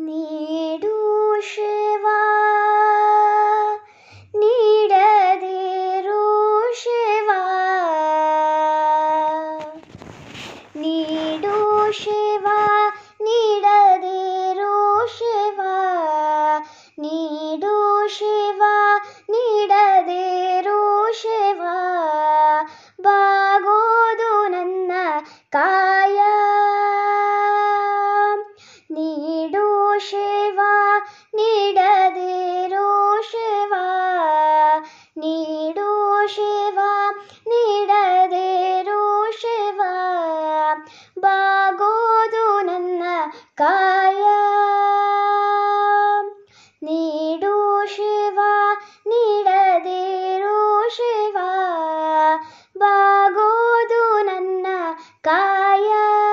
ನೀಡು ಶಿವ ನೀಡದಿರು ಶಿವ ನೀಡು ಶಿವ ನೀಡದಿರು ಶಿವ ನೀಡು ಶಿವ ನೀಡದಿರು ಶಿವ ಬಾಗೋದು ನನ್ನ ಕಾಯ ನೀಡು ಶಿವ ನೀಡದಿರು ಶಿವ ನೀಡು ಶಿವ ನೀಡದಿರು ಶಿವ ಬಾಗೋದು ನನ್ನ ಕಾಯ ನೀಡು ಶಿವ ನೀಡದಿರು ಶಿವ ಬಾಗೋದು ನನ್ನ ಕಾಯ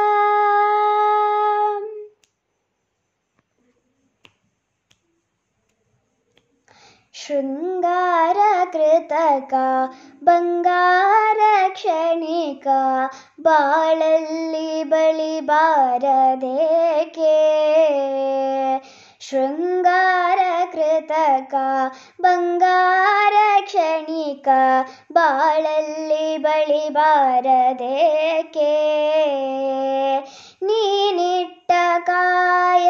ಶೃಂಗಾರ ಕೃತಕ ಬಂಗಾರ ಕ್ಷಣಿಕ ಬಾಳಲ್ಲಿ ಬಳಿ ಬಾರದೇಕೆ ಶೃಂಗಾರ ಕೃತಕ ಬಂಗಾರ ಕ್ಷಣಿಕ ಬಾಳಲ್ಲಿ ಬಳಿ ಬಾರದೇಕೆ ನೀನಿಟ್ಟ ಕಾಯ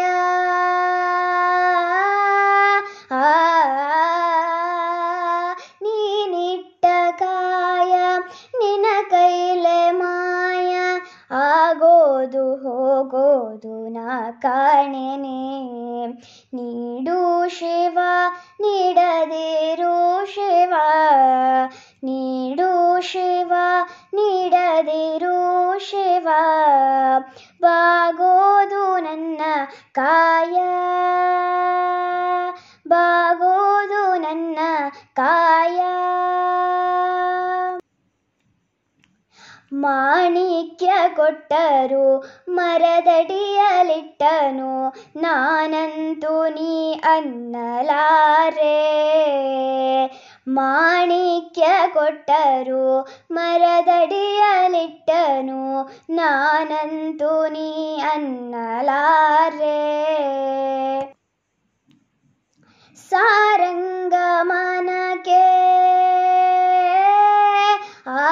ಆ ನೀನಿಟ್ಟ ಕಾಯ ನಿನ ಕೈಲೆ ಮಾಯ ಆಗೋದು ಹೋಗೋದು ನಾ ಕಾಣೆನೆ ನೀಡು ಶಿವ ನೀಡದಿರು ಶಿವ ನೀಡು ಶಿವ ನೀಡದಿರು ಶಿವ ಬಾಗೋದು ನನ್ನ ಕಾಯ ಬಾಗೋದು ನನ್ನ ಕಾಯ ಮಾಣಿಕ್ಯ ಕೊಟ್ಟರು ಮರದಡಿಯಲಿಟ್ಟನು ನಾನಂತೂ ನೀ ಅನ್ನಲಾರೆ ಮಾಣಿಕ್ಯ ಕೊಟ್ಟರು ಮರದಡಿಯಲಿಟ್ಟನು ನಾನಂತೂ ನೀ ಅನ್ನಲಾರೆ ಸಾರಂಗಮನಕ್ಕೆ ಆ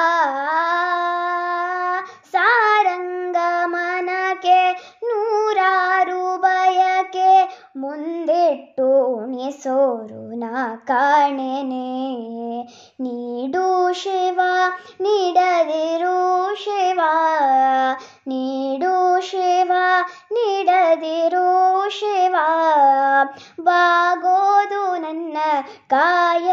ಸಾರಂಗಮನಕ್ಕೆ ನೂರಾರು ಬಯಕೆ ಮುಂದಿಟ್ಟು ಉಣಿಸೋರು ನಾ ಕಾಣೆನೆ ನೀಡು ಶಿವ ನೀಡದಿರು ಶಿವ ನೀಡು ಶಿವ ನೀಡದಿರು ಶಿವ ಬಾಗೋದು ನನ್ನ ಕಾಯ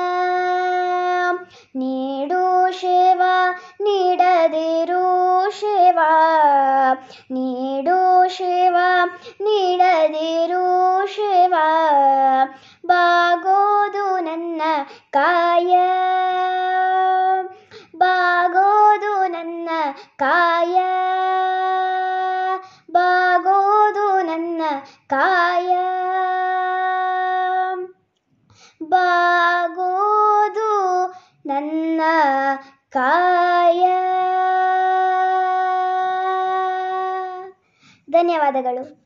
ನೀಡು ಶಿವ ನೀಡದಿರು ಶಿವ ನೀಡು ಶಿವ ನೀಡದಿರು ಶಿವ ಬಾಗೋದು ನನ್ನ ಕಾಯ ಬಾಗೋದು ನನ್ನ ಕಾಯ ಬಾಗೋದು ನನ್ನ ಕಾಯ ಬಾಗೋದು ನನ್ನ ಕಾಯ ಧನ್ಯವಾದಗಳು